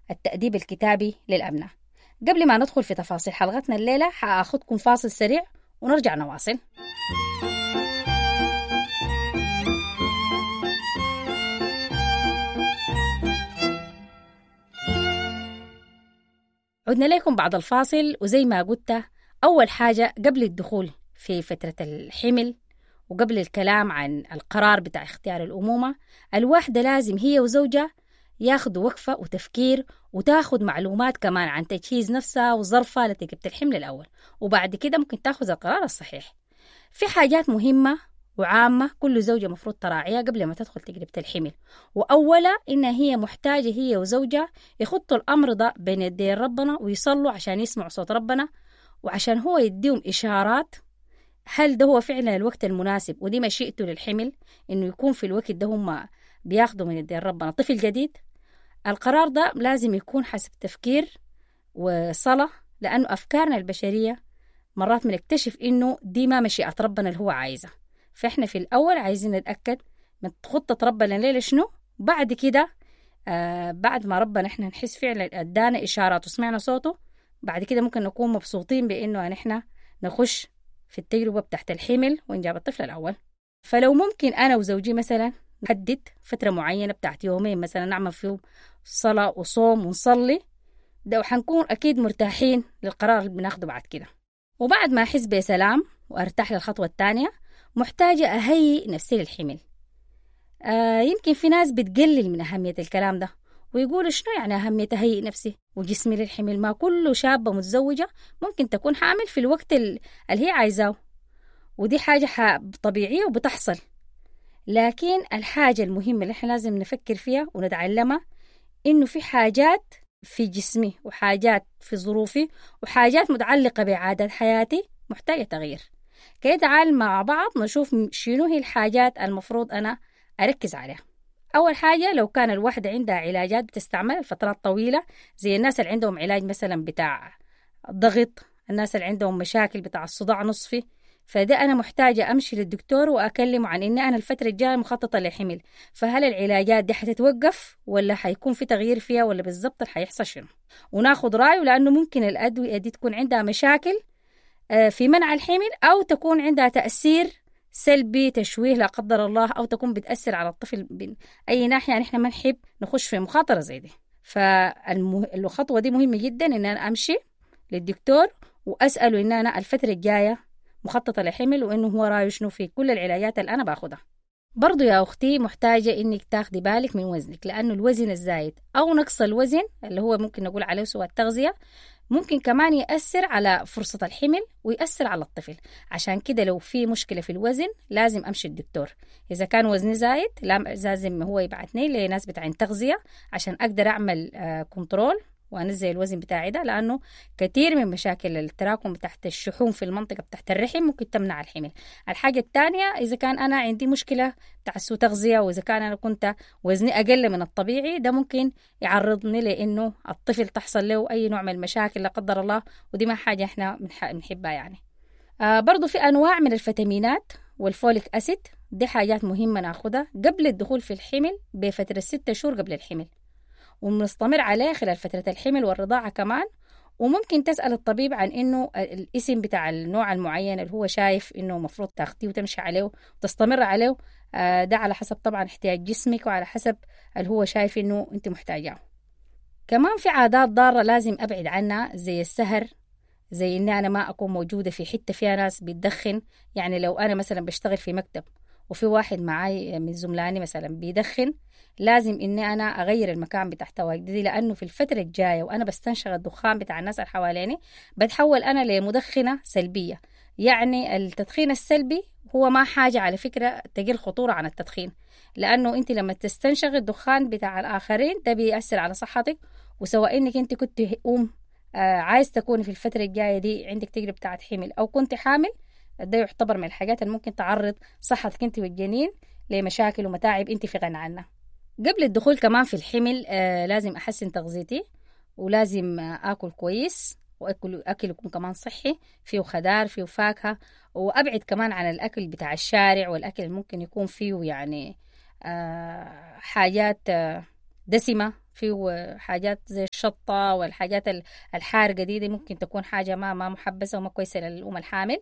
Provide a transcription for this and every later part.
التأديب الكتابي للأبناء قبل ما ندخل في تفاصيل حلقتنا الليلة حأخذكم فاصل سريع ونرجع نواصل عدنا لكم بعد الفاصل وزي ما قلت أول حاجة قبل الدخول في فترة الحمل وقبل الكلام عن القرار بتاع اختيار الأمومة الواحدة لازم هي وزوجها ياخدوا وقفة وتفكير وتاخد معلومات كمان عن تجهيز نفسها وظرفها لتجربة الحمل الأول وبعد كده ممكن تاخذ القرار الصحيح في حاجات مهمة وعامة كل زوجة مفروض تراعيها قبل ما تدخل تجربة الحمل وأولا إنها هي محتاجة هي وزوجها يخطوا الأمر ده بين يدي ربنا ويصلوا عشان يسمعوا صوت ربنا وعشان هو يديهم إشارات هل ده هو فعلا الوقت المناسب ودي مشيئته للحمل إنه يكون في الوقت ده هم بياخدوا من يدي ربنا طفل جديد القرار ده لازم يكون حسب تفكير وصلاة لأنه أفكارنا البشرية مرات بنكتشف إنه دي ما مشيئة ربنا اللي هو عايزها فإحنا في الأول عايزين نتأكد من خطة ربنا ليلة شنو بعد كده آه بعد ما ربنا إحنا نحس فعلا أدانا إشارات وسمعنا صوته بعد كده ممكن نكون مبسوطين بإنه نحن نخش في التجربة بتاعت الحمل وإنجاب الطفل الأول فلو ممكن أنا وزوجي مثلا نحدد فترة معينة بتاعت يومين مثلا نعمل فيهم صلاة وصوم ونصلي ده وحنكون أكيد مرتاحين للقرار اللي بناخده بعد كده وبعد ما أحس بسلام وأرتاح للخطوة الثانية محتاجة أهيئ نفسي للحمل آه يمكن في ناس بتقلل من أهمية الكلام ده ويقول شنو يعني أهمية أهيئ نفسي وجسمي للحمل ما كل شابة متزوجة ممكن تكون حامل في الوقت اللي هي عايزاه ودي حاجة طبيعية وبتحصل لكن الحاجة المهمة اللي احنا لازم نفكر فيها ونتعلمها إنه في حاجات في جسمي وحاجات في ظروفي وحاجات متعلقة بعادات حياتي محتاجة تغيير كي تعال مع بعض نشوف شنو هي الحاجات المفروض أنا أركز عليها أول حاجة لو كان الواحدة عندها علاجات بتستعمل لفترات طويلة زي الناس اللي عندهم علاج مثلا بتاع ضغط الناس اللي عندهم مشاكل بتاع الصداع نصفي فده أنا محتاجة أمشي للدكتور وأكلمه عن إني أنا الفترة الجاية مخططة لحمل فهل العلاجات دي حتتوقف ولا حيكون في تغيير فيها ولا بالضبط حيحصل شنو وناخد رأيه لأنه ممكن الأدوية دي تكون عندها مشاكل في منع الحمل أو تكون عندها تأثير سلبي تشويه لا قدر الله أو تكون بتأثر على الطفل من أي ناحية يعني إحنا ما نحب نخش في مخاطرة زي دي فالخطوة دي مهمة جدا إن أنا أمشي للدكتور وأسأله إن أنا الفترة الجاية مخططة لحمل وإنه هو رايه شنو في كل العلاجات اللي أنا باخدها برضو يا أختي محتاجة إنك تاخدي بالك من وزنك لأنه الوزن الزايد أو نقص الوزن اللي هو ممكن نقول عليه سوء التغذية ممكن كمان يأثر على فرصة الحمل ويأثر على الطفل عشان كده لو في مشكلة في الوزن لازم أمشي الدكتور إذا كان وزني زايد لازم هو يبعتني لناس بتاعين تغذية عشان أقدر أعمل كنترول وانزل الوزن بتاعي ده لانه كثير من مشاكل التراكم تحت الشحوم في المنطقه تحت الرحم ممكن تمنع الحمل الحاجه الثانيه اذا كان انا عندي مشكله بتاع سوء تغذيه واذا كان انا كنت وزني اقل من الطبيعي ده ممكن يعرضني لانه الطفل تحصل له اي نوع من المشاكل لا قدر الله ودي ما حاجه احنا بنحبها يعني آه برضو في انواع من الفيتامينات والفوليك اسيد دي حاجات مهمه ناخدها قبل الدخول في الحمل بفتره ستة شهور قبل الحمل ونستمر عليه خلال فترة الحمل والرضاعة كمان وممكن تسأل الطبيب عن إنه الاسم بتاع النوع المعين اللي هو شايف إنه مفروض تاخديه وتمشي عليه وتستمر عليه ده على حسب طبعا احتياج جسمك وعلى حسب اللي هو شايف إنه أنت محتاجاه كمان في عادات ضارة لازم أبعد عنها زي السهر زي إني أنا ما أكون موجودة في حتة فيها ناس بتدخن يعني لو أنا مثلا بشتغل في مكتب وفي واحد معاي من زملاني مثلا بيدخن لازم اني انا اغير المكان بتاع تواجدي لانه في الفتره الجايه وانا بستنشق الدخان بتاع الناس اللي حواليني بتحول انا لمدخنه سلبيه يعني التدخين السلبي هو ما حاجه على فكره تقل خطوره عن التدخين لانه انت لما تستنشق الدخان بتاع الاخرين ده بيأثر على صحتك وسواء انك انت كنت ام آه عايز تكوني في الفتره الجايه دي عندك تجربه بتاعت حمل او كنت حامل ده يعتبر من الحاجات اللي ممكن تعرض صحتك انت والجنين لمشاكل ومتاعب انت في غنى عنها قبل الدخول كمان في الحمل آه لازم أحسن تغذيتي ولازم آه آكل كويس وأكل أكل يكون كمان صحي فيه خضار فيه فاكهة وأبعد كمان عن الأكل بتاع الشارع والأكل اللي ممكن يكون فيه يعني آه حاجات آه دسمة فيه حاجات زي الشطة والحاجات الحارقة دي, دي ممكن تكون حاجة ما ما محبسة وما كويسة للأم الحامل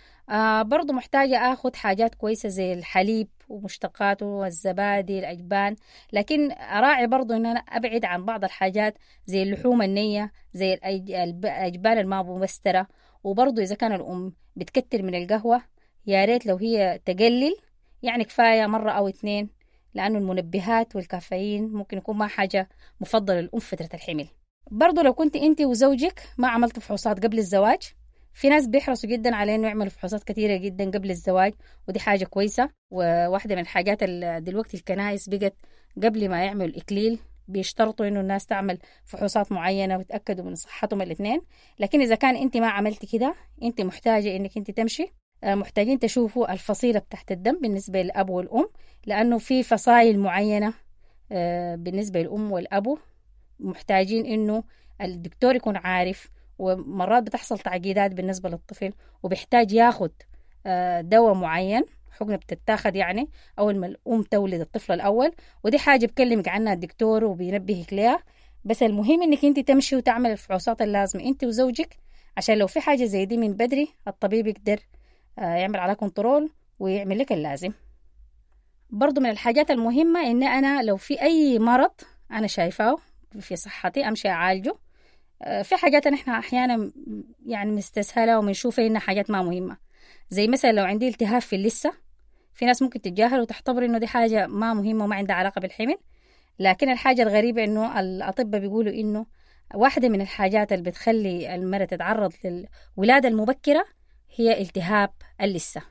آه برضو محتاجة أخذ حاجات كويسة زي الحليب ومشتقاته والزبادي الأجبان لكن أراعي برضو إن أنا أبعد عن بعض الحاجات زي اللحوم النية زي الأجبان الما مبسترة وبرضو إذا كان الأم بتكتر من القهوة يا ريت لو هي تقلل يعني كفاية مرة أو اتنين لأنه المنبهات والكافيين ممكن يكون ما حاجة مفضلة للأم فترة الحمل برضو لو كنت أنت وزوجك ما عملتوا فحوصات قبل الزواج في ناس بيحرصوا جدا على انه يعملوا فحوصات كثيره جدا قبل الزواج ودي حاجه كويسه وواحده من الحاجات اللي دلوقتي الكنائس بقت قبل ما يعملوا الاكليل بيشترطوا انه الناس تعمل فحوصات معينه ويتاكدوا من صحتهم الاثنين لكن اذا كان انت ما عملتي كده انت محتاجه انك انت تمشي آه، محتاجين تشوفوا الفصيله بتاعت الدم بالنسبه للاب والام لانه في فصائل معينه آه، بالنسبه للام والابو محتاجين انه الدكتور يكون عارف ومرات بتحصل تعقيدات بالنسبة للطفل وبيحتاج ياخد آه، دواء معين حقنة بتتاخد يعني أول ما الأم تولد الطفل الأول ودي حاجة بكلمك عنها الدكتور وبينبهك ليها بس المهم إنك أنت تمشي وتعمل الفحوصات اللازمة أنت وزوجك عشان لو في حاجة زي دي من بدري الطبيب يقدر آه، يعمل على كنترول ويعمل لك اللازم برضو من الحاجات المهمة إن أنا لو في أي مرض أنا شايفاه في صحتي أمشي أعالجه آه، في حاجات نحن أحيانا يعني مستسهلة وبنشوفها إنها حاجات ما مهمة زي مثلا لو عندي التهاب في اللثة في ناس ممكن تتجاهل وتعتبر إنه دي حاجة ما مهمة وما عندها علاقة بالحمل لكن الحاجة الغريبة إنه الأطباء بيقولوا إنه واحدة من الحاجات اللي بتخلي المرأة تتعرض للولادة المبكرة هي التهاب اللثة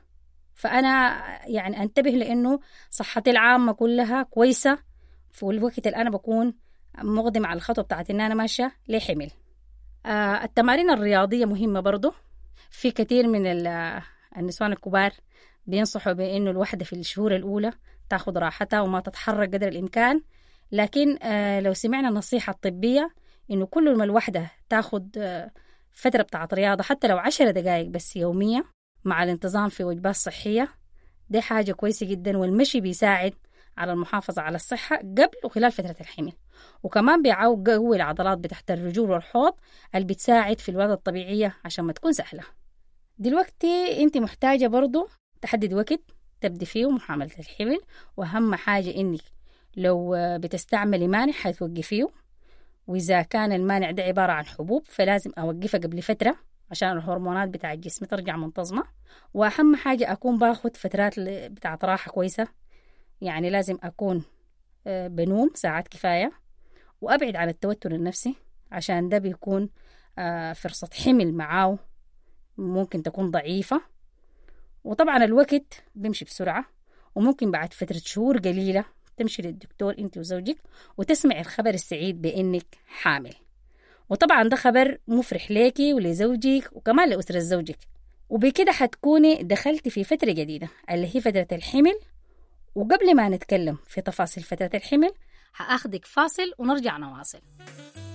فأنا يعني أنتبه لأنه صحتي العامة كلها كويسة في الوقت اللي أنا بكون مقدم على الخطوة بتاعت إن أنا ماشية لحمل آه التمارين الرياضية مهمة برضو في كثير من النسوان الكبار بينصحوا بأنه الوحدة في الشهور الأولى تاخد راحتها وما تتحرك قدر الإمكان لكن آه لو سمعنا النصيحة الطبية إنه كل ما الوحدة تاخد آه فترة بتاعت رياضة حتى لو عشر دقائق بس يومية مع الانتظام في وجبات صحية دي حاجة كويسة جدا والمشي بيساعد على المحافظة على الصحة قبل وخلال فترة الحمل وكمان بيقوي العضلات بتحت الرجول والحوض اللي بتساعد في الولادة الطبيعية عشان ما تكون سهلة دلوقتي انت محتاجة برضو تحدد وقت تبدي فيه محاملة الحمل وأهم حاجة إنك لو بتستعملي مانع حتوقفيه وإذا كان المانع ده عبارة عن حبوب فلازم أوقفها قبل فترة عشان الهرمونات بتاع الجسم ترجع منتظمة وأهم حاجة أكون باخد فترات بتاعت راحة كويسة يعني لازم أكون آه، بنوم ساعات كفاية وأبعد عن التوتر النفسي عشان ده بيكون آه، فرصة حمل معاه ممكن تكون ضعيفة وطبعا الوقت بيمشي بسرعة وممكن بعد فترة شهور قليلة تمشي للدكتور انت وزوجك وتسمع الخبر السعيد بانك حامل وطبعا ده خبر مفرح ليكي ولزوجك وكمان لأسرة زوجك وبكده حتكوني دخلتي في فترة جديدة اللي هي فترة الحمل وقبل ما نتكلم في تفاصيل فترة الحمل هأخدك فاصل ونرجع نواصل